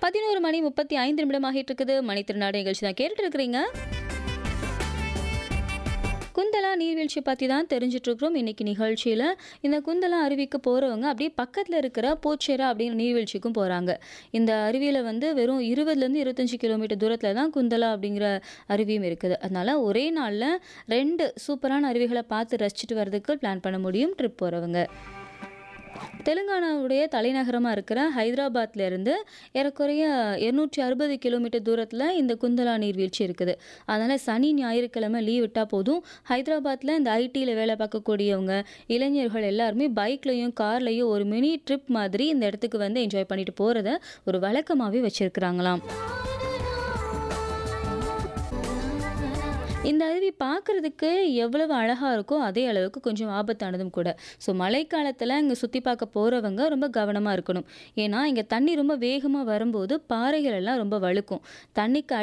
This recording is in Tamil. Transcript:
பதினோரு மணி முப்பத்தி ஐந்து நிமிடம் ஆகிட்டு இருக்குது மணித்திருநாடு நிகழ்ச்சி தான் கேட்டுட்டு இருக்கிறீங்க குந்தலா நீர்வீழ்ச்சி பற்றி தான் தெரிஞ்சுட்டு இருக்கிறோம் இன்னைக்கு நிகழ்ச்சியில் இந்த குந்தலா அருவிக்கு போகிறவங்க அப்படியே பக்கத்தில் இருக்கிற போச்சேரா அப்படிங்கிற நீர்வீழ்ச்சிக்கும் போகிறாங்க இந்த அருவியில் வந்து வெறும் இருபதுலேருந்து இருபத்தஞ்சி கிலோமீட்டர் தூரத்தில் தான் குந்தலா அப்படிங்கிற அருவியும் இருக்குது அதனால் ஒரே நாளில் ரெண்டு சூப்பரான அருவிகளை பார்த்து ரசிச்சுட்டு வர்றதுக்கு பிளான் பண்ண முடியும் ட்ரிப் போகிறவங்க தெலுங்கானாவுடைய தலைநகரமாக இருக்கிற ஹைதராபாத்ல இருந்து ஏறக்குறைய இருநூற்றி அறுபது கிலோமீட்டர் தூரத்தில் இந்த குந்தலா நீர்வீழ்ச்சி இருக்குது அதனால் சனி ஞாயிற்றுக்கிழமை லீவ் விட்டால் போதும் ஹைதராபாத்தில் இந்த ஐடியில் வேலை பார்க்கக்கூடியவங்க இளைஞர்கள் எல்லாருமே பைக்லையும் கார்லையும் ஒரு மினி ட்ரிப் மாதிரி இந்த இடத்துக்கு வந்து என்ஜாய் பண்ணிட்டு போகிறத ஒரு வழக்கமாகவே வச்சுருக்குறாங்களாம் இந்த அருவி பார்க்குறதுக்கு எவ்வளவு அழகாக இருக்கோ அதே அளவுக்கு கொஞ்சம் ஆபத்தானதும் கூட ஸோ மழைக்காலத்தில் இங்கே சுற்றி பார்க்க போகிறவங்க ரொம்ப கவனமாக இருக்கணும் ஏன்னா இங்கே தண்ணி ரொம்ப வேகமாக வரும்போது பாறைகள் எல்லாம் ரொம்ப வழுக்கும் தண்ணிக்கு